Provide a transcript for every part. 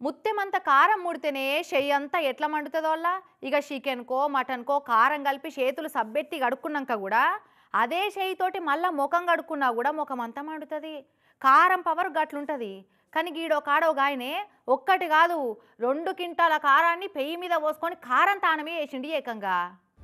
ముత్తెమంత కారం ముడితేనే చెయ్యి అంతా ఎట్లా మండుతుందో వల్ల ఇక చికెన్కో మటన్కో కారం కలిపి చేతులు సబ్బెట్టి కడుక్కున్నాక కూడా అదే చెయ్యితోటి మళ్ళా ముఖం కడుక్కున్నా కూడా ముఖం అంతా మండుతుంది కారం పవర్ గట్లుంటుంది కానీ గీడో కాడో గాయనే ఒక్కటి కాదు రెండు కింటాల కారాన్ని పెయ్యి మీద పోసుకొని కారం తానమే వేసిండి ఏకంగా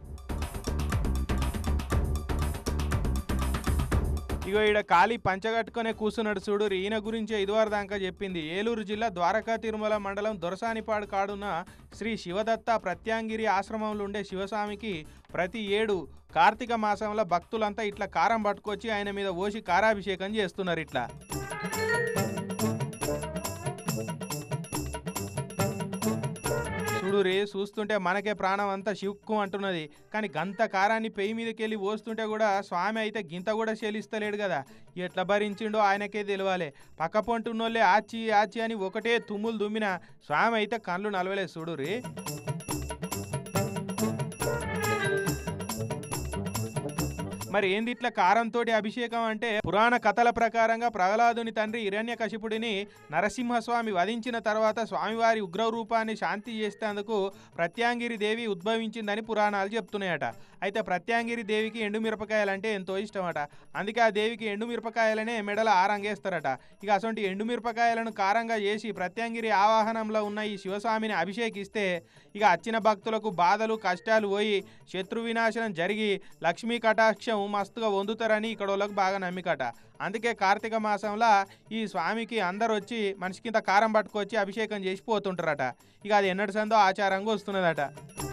ఇగో ఈడ ఖాళీ పంచగట్టుకునే కూసున్నాడు చూడు ఈయన గురించి ఇదివరకు దాకా చెప్పింది ఏలూరు జిల్లా ద్వారకా తిరుమల మండలం దొరసానిపాడు కాడున్న శ్రీ శివదత్త ప్రత్యాంగిరి ఆశ్రమంలో ఉండే శివస్వామికి ప్రతి ఏడు కార్తీక మాసంలో భక్తులంతా ఇట్లా కారం పట్టుకొచ్చి ఆయన మీద ఓసి కారాభిషేకం చేస్తున్నారు ఇట్లా చూడు రే చూస్తుంటే మనకే ప్రాణం అంతా శివుక్కు అంటున్నది కానీ గంత కారాన్ని పెయ్యి మీదకి వెళ్ళి పోస్తుంటే కూడా స్వామి అయితే గింత కూడా చెల్లిస్తలేడు కదా ఎట్లా భరించిండో ఆయనకే తెలియాలి పక్క పొంటున్నోళ్ళే ఆచి ఆచి అని ఒకటే తుమ్ములు దుమ్మిన స్వామి అయితే కళ్ళు నలవలేదు చూడు రే మరి ఏంది ఇట్లా కారంతోటి అభిషేకం అంటే పురాణ కథల ప్రకారంగా ప్రహ్లాదుని తండ్రి హిరణ్యకశిపుడిని నరసింహస్వామి వధించిన తర్వాత స్వామివారి ఉగ్ర రూపాన్ని శాంతి చేసేందుకు ప్రత్యాంగిరి దేవి ఉద్భవించిందని పురాణాలు చెప్తున్నాయట అయితే ప్రత్యాంగిరి దేవికి ఎండుమిరపకాయలంటే ఎంతో ఇష్టమట అందుకే ఆ దేవికి ఎండుమిరపకాయలనే మెడల ఆరంగేస్తారట ఇక అసొంటి ఎండుమిరపకాయలను కారంగా చేసి ప్రత్యాంగిరి ఆవాహనంలో ఉన్న ఈ శివస్వామిని అభిషేకిస్తే ఇక వచ్చిన భక్తులకు బాధలు కష్టాలు పోయి శత్రు వినాశనం జరిగి లక్ష్మీ కటాక్షం మస్తుగా పొందుతారని ఇక్కడ వాళ్ళకి బాగా నమ్మికట అందుకే కార్తీక మాసంలో ఈ స్వామికి అందరు వచ్చి మనిషికింత కారం పట్టుకొచ్చి అభిషేకం చేసి పోతుంటారట ఇక అది ఎన్నటి సందో ఆచారంగా వస్తున్నదట